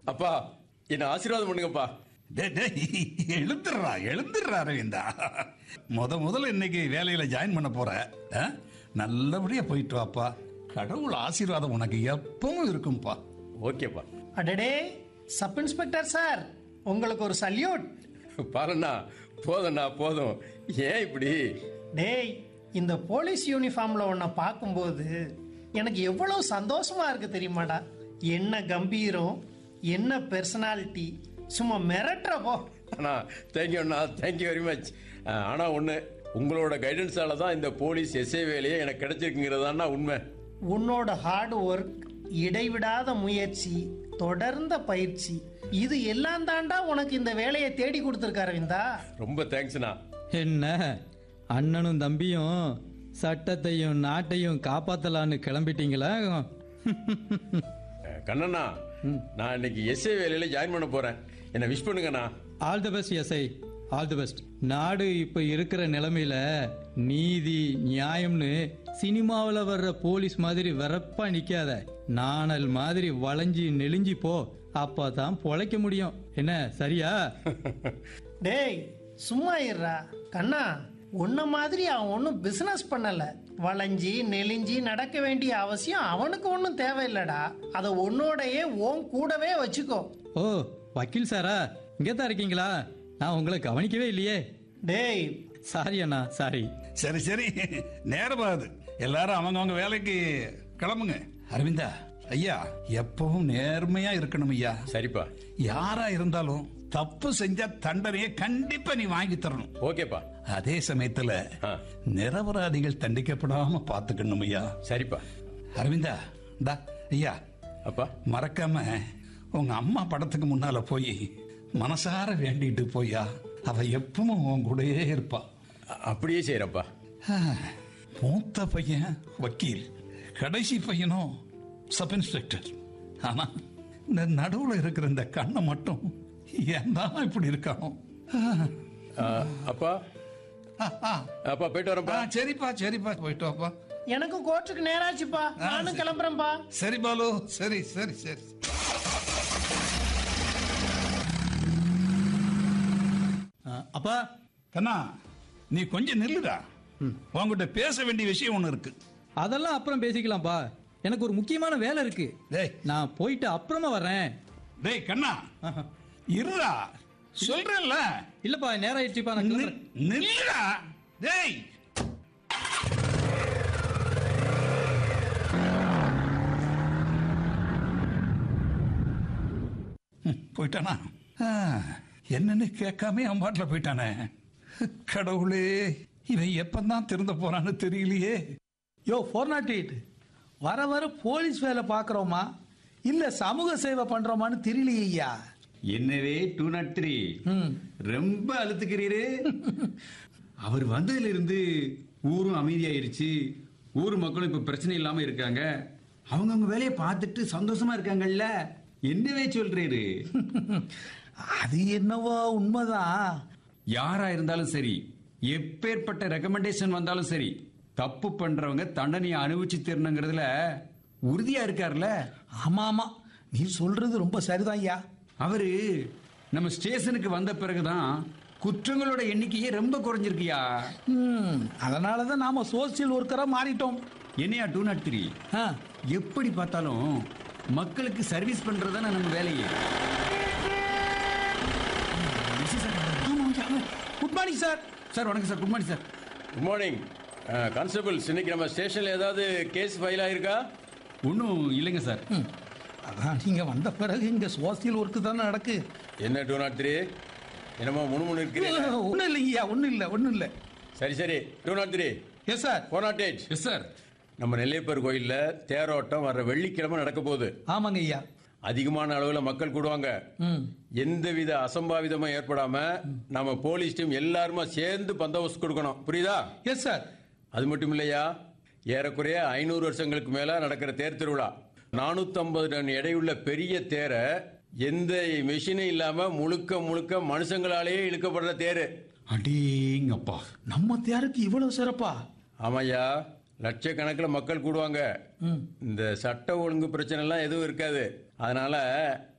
அப்பா என்ன ஆசீர்வாதம் பண்ணுங்கப்பா டேய், டேய், எழுந்துடுறா எழுந்துடுறா அரவிந்தா முத முதல்ல இன்னைக்கு வேலையில ஜாயின் பண்ண போற ஆ? நல்லபடியா போயிட்டு வாப்பா கடவுள் ஆசீர்வாதம் உனக்கு எப்பவும் இருக்கும்பா ஓகேப்பா அடடே சப் இன்ஸ்பெக்டர் சார் உங்களுக்கு ஒரு சல்யூட் பாலண்ணா போதும்ண்ணா போதும் ஏன் இப்படி டேய் இந்த போலீஸ் யூனிஃபார்ம்ல உன்னை பார்க்கும்போது எனக்கு எவ்வளவு சந்தோஷமா இருக்கு தெரியுமாடா என்ன கம்பீரம் என்ன பெர்சனாலிட்டி சும்மா மிரட்டுற போ அண்ணா தேங்க்யூ அண்ணா தேங்க்யூ வெரி மச் ஆனால் ஒன்று உங்களோட கைடன்ஸால தான் இந்த போலீஸ் எஸ்ஐ வேலையே எனக்கு கிடைச்சிருக்குங்கிறதாண்ணா உண்மை உன்னோட ஹார்ட் ஒர்க் இடைவிடாத முயற்சி தொடர்ந்த பயிற்சி இது எல்லாம் தாண்டா உனக்கு இந்த வேலையை தேடி கொடுத்துருக்க அரவிந்தா ரொம்ப தேங்க்ஸ்ண்ணா என்ன அண்ணனும் தம்பியும் சட்டத்தையும் நாட்டையும் காப்பாத்தலான்னு கிளம்பிட்டீங்களா அஹ், கண்ணண்ணா நான் இன்னைக்கு எஸ்ஐ வேலையில ஜாயின் பண்ண போறேன் என்ன விஷ் பண்ணுங்கண்ணா all the best S I all the best நாடு இப்ப இருக்கிற நிலைமையில நீதி நியாயம்னு சினிமாவில் வர்ற போலீஸ் மாதிரி வெறப்பா நிக்காத நாணல் மாதிரி வளைஞ்சி நெளிஞ்சி போ அப்பதான் பொழைக்க முடியும் என்ன சரியா டேய் சும்மா இருடா கண்ணா உன்ன மாதிரி அவன் ஒன்றும் பிசினஸ் பண்ணல வளைஞ்சி நெளிஞ்சி நடக்க வேண்டிய அவசியம் அவனுக்கு ஒன்றும் தேவையில்லடா அதை உன்னோடையே உன் கூடவே வச்சுக்கோ ஓ வக்கீல் சாரா இங்கே தான் இருக்கீங்களா நான் உங்களை கவனிக்கவே இல்லையே டேய் சாரி அண்ணா சாரி சரி சரி நேரமாகுது எல்லாரும் அவங்கவங்க வேலைக்கு கிளம்புங்க அரவிந்தா ஐயா எப்பவும் நேர்மையா இருக்கணும் ஐயா சரிப்பா யாரா இருந்தாலும் தப்பு செஞ்சா தண்டனையை கண்டிப்பா நீ வாங்கி தரணும் ஓகேப்பா அதே சமயத்துல ஆ. நிரபராதிகள் தண்டிக்கப்படாம பாத்துக்கணும் ஐயா சரிப்பா அரவிந்தா டா ஐயா அப்பா மறக்காம உங்க அம்மா படத்துக்கு முன்னால போய் மனசார வேண்டிட்டு போயா அவ எப்பவும் உன் கூடயே இருப்பா அ- அப்படியே செய்யறப்பா ஆ, மூத்த பையன் வக்கீல் கடைசி பையனும் சப் இன்ஸ்பெக்டர் ஆனா இந்த நடுவுல இருக்கிற இந்த கண்ணை மட்டும் ஏன் தான் இப்படி இருக்கானோ ஆ, அப்பா ஆ, ஆ. அப்பா போயிட்டு ஆ, வரேன்ப்பா சரிப்பா சரிப்பா போயிட்டு வாப்பா எனக்கு கோர்ட்டுக்கு நேராச்சுப்பா நானும் கிளம்புறேன்ப்பா சரி பாலு சரி சரி சரி அஹ், அப்பா கண்ணா நீ கொஞ்சம் நில்லுடா உன்கிட்ட பேச வேண்டிய விஷயம் ஒண்ணு இருக்கு அதெல்லாம் அப்புறம் பேசிக்கலாம்ப்பா எனக்கு ஒரு முக்கியமான வேலை இருக்கு டேய் நான் போயிட்டு அப்புறமா வர்றேன் டேய் கண்ணா இருடா சொல்றேன்ல இல்லப்பா நேரம் ஆயிடுச்சுப்பா நான் நி- கிளம்புறேன். நில்லுடா டேய் ம், போயிட்டானா ஆ, என்னன்னு கேட்காம அவன் பாட்டில் போயிட்டானே கடவுளே இவன் எப்பந்தான் திருந்த போறான்னு தெரியலையே யோ ஃபோர் நாட் எயிட் வர வர போலீஸ் வேலை பார்க்குறோமா இல்லை சமூக சேவை பண்ணுறோமான்னு தெரியலையா என்னவே டூ நாட் த்ரீ ம் ரொம்ப அழுத்துக்கிறீரு அவர் வந்ததுல இருந்து ஊரும் அமைதியாயிருச்சு ஊர் மக்களும் இப்ப பிரச்சனை இல்லாம இருக்காங்க அவங்கவங்க வேலையை பார்த்துட்டு சந்தோஷமா இருக்காங்கல்ல என்னவே சொல்றீரு அது என்னவோ உண்மைதான் யாரா இருந்தாலும் சரி எப்பேற்பட்ட ரெக்கமெண்டேஷன் வந்தாலும் சரி தப்பு பண்றவங்க தண்டனையை அனுபவிச்சு தரணுங்கிறதுல உறுதியா இருக்கார்ல ஆமாம் ஆமாம் நீ சொல்றது ரொம்ப சரிதான் ஐயா அவரு நம்ம ஸ்டேஷனுக்கு வந்த பிறகுதான் குற்றங்களோட எண்ணிக்கையே ரொம்ப குறைஞ்சிருக்குயா ம் அதனால தான் நாம் சோசியல் ஒர்க்கராக மாறிட்டோம் என்னையா டூ நாட் த்ரீ ஆ எப்படி பார்த்தாலும் மக்களுக்கு சர்வீஸ் பண்றது நம்ம வேலையே குட் மார்னிங் சார் சார் வணக்கம் sir good morning sir good morning constables இன்னைக்கு நம்ம ஸ்டேஷன்ல ஏதாவது கேஸ் ஃபைல் ஆயிருக்கா ஒன்றும் இல்லைங்க சார் ம் அதான் நீங்கள் வந்த பிறகு இங்கே சோசியல் ஒர்க்கு தானே நடக்கு என்ன டூ நாட் த்ரீ என்னமோ முணுமுணு இருக்கிறீங்க ஒன்றும் இல்லைங்கய்யா ஒன்றும் இல்லை ஒன்றும் இல்லை சரி சரி two nought three yes sir four nought eight yes sir நம்ம நெல்லையப்பர் கோயில்ல தேரோட்டம் வர்ற வெள்ளிக்கிழமை நடக்க போகுது ஆமாங்க ஐயா அதிகமான அளவில் மக்கள் கூடுவாங்க ம் எந்தவித அசம்பாவிதமும் ஏற்படாம நம்ம போலீஸ் டீம் எல்லாருமா சேர்ந்து பந்தோபஸ்து கொடுக்கணும் புரியுதா எஸ் சார் அது மட்டும் இல்லையா ஏறக்குறைய ஐநூறு வருஷங்களுக்கு மேல நடக்கிற தேர் திருவிழா 450 டன் எடையுள்ள பெரிய தேரை எந்த மெஷினும் இல்லாம முழுக்க முழுக்க மனுஷங்களாலேயே இழுக்கப்படுற தேரு அடேங்கப்பா நம்ம தேருக்கு இவ்வளவு சிறப்பா ஆமாய்யா லட்சக்கணக்கில் மக்கள் கூடுவாங்க இந்த சட்ட ஒழுங்கு பிரச்சனை எல்லாம் எதுவும் இருக்காது அதனால